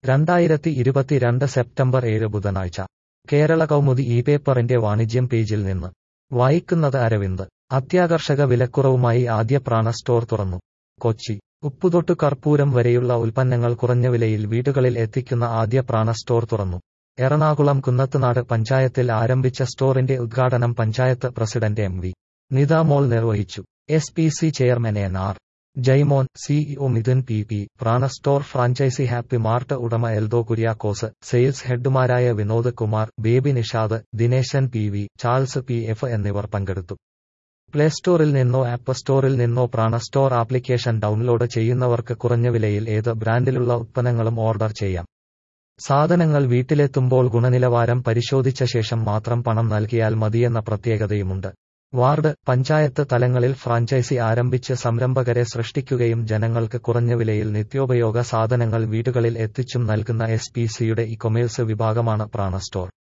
രണ്ടായിരത്തി ഇരുപത്തിരണ്ട് സെപ്റ്റംബർ ഏഴ് ബുധനാഴ്ച കേരള കൗമുദി ഈ പേപ്പറിന്റെ വാണിജ്യം പേജിൽ നിന്ന് വായിക്കുന്നത് അരവിന്ദ് അത്യാകർഷക വിലക്കുറവുമായി ആദ്യ പ്രാണ സ്റ്റോർ തുറന്നു കൊച്ചി ഉപ്പുതൊട്ട് കർപ്പൂരം വരെയുള്ള ഉൽപ്പന്നങ്ങൾ കുറഞ്ഞ വിലയിൽ വീടുകളിൽ എത്തിക്കുന്ന ആദ്യ പ്രാണ സ്റ്റോർ തുറന്നു എറണാകുളം കുന്നത്തുനാട് പഞ്ചായത്തിൽ ആരംഭിച്ച സ്റ്റോറിന്റെ ഉദ്ഘാടനം panchayat president M V Nithamol നിർവഹിച്ചു S P C chairman N R Jaimon CEO Midhun P P Prana store franchisee happy mart ഉടമ എൽദോ കുര്യാക്കോസ് സെയിൽസ് ഹെഡുമാരായ Vinod Kumar Baby Nishad Dineshan P V Charles P F എന്നിവർ പങ്കെടുത്തു പ്ലേ സ്റ്റോറിൽ നിന്നോ ആപ്പ് സ്റ്റോറിൽ നിന്നോ പ്രാണ സ്റ്റോർ ആപ്ലിക്കേഷൻ ഡൗൺലോഡ് ചെയ്യുന്നവർക്ക് കുറഞ്ഞ വിലയിൽ ഏത് ബ്രാൻഡിലുള്ള ഉത്പന്നങ്ങളും ഓർഡർ ചെയ്യാം സാധനങ്ങൾ വീട്ടിലെത്തുമ്പോൾ ഗുണനിലവാരം പരിശോധിച്ച ശേഷം മാത്രം പണം നൽകിയാൽ മതിയെന്ന പ്രത്യേകതയുമുണ്ട് വാർഡ് പഞ്ചായത്ത് തലങ്ങളിൽ ഫ്രാഞ്ചൈസി ആരംഭിച്ച് സംരംഭകരെ സൃഷ്ടിക്കുകയും ജനങ്ങൾക്ക് കുറഞ്ഞ വിലയിൽ നിത്യോപയോഗ സാധനങ്ങൾ വീടുകളിൽ എത്തിച്ചും നൽകുന്ന എസ് പി സിയുടെ ഇ കൊമേഴ്സ് വിഭാഗമാണ് പ്രാണ സ്റ്റോർ